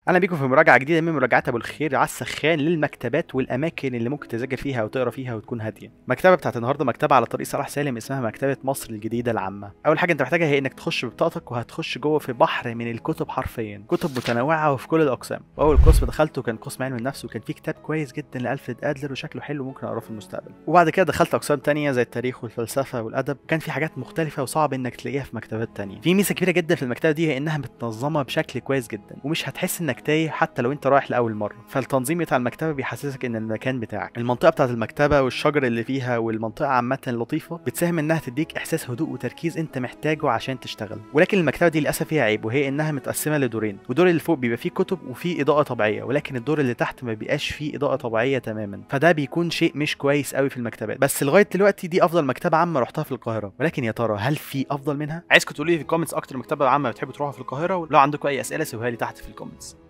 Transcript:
اهلا بيكم في مراجعه جديده من مراجعات ابو الخير على السخان للمكتبات والاماكن اللي ممكن تذاكر فيها وتقرا فيها وتكون هاديه المكتبه بتاعت النهارده مكتبه على طريق صلاح سالم اسمها مكتبه مصر الجديده العامه اول حاجه انت محتاجها هي انك تخش ببطاقتك وهتخش جوه في بحر من الكتب حرفيا كتب متنوعه وفي كل الاقسام واول قسم دخلته كان قسم علم النفس وكان فيه كتاب كويس جدا لالفريد ادلر وشكله حلو ممكن اقراه في المستقبل وبعد كده دخلت اقسام تانية زي التاريخ والفلسفه والادب كان في حاجات مختلفه وصعب انك تلاقيها في مكتبات تانية في ميزه كبيره جدا في المكتبه دي هي انها متنظمه بشكل كويس جدا ومش هتحس انك تايه حتى لو انت رايح لاول مره فالتنظيم بتاع المكتبه بيحسسك ان المكان بتاعك المنطقه بتاعه المكتبه والشجر اللي فيها والمنطقه عامه لطيفه بتساهم انها تديك احساس هدوء وتركيز انت محتاجه عشان تشتغل ولكن المكتبه دي للاسف فيها عيب وهي انها متقسمه لدورين والدور اللي فوق بيبقى فيه كتب وفيه اضاءه طبيعيه ولكن الدور اللي تحت ما بيبقاش فيه اضاءه طبيعيه تماما فده بيكون شيء مش كويس قوي في المكتبات بس لغايه دلوقتي دي افضل مكتبه عامه رحتها في القاهره ولكن يا ترى هل في افضل منها عايزكم تقولوا لي في الكومنتس اكتر مكتبه عامه بتحبوا تروحوا في القاهره ولو عندكم اي اسئله سيبوها لي تحت في الكومنتس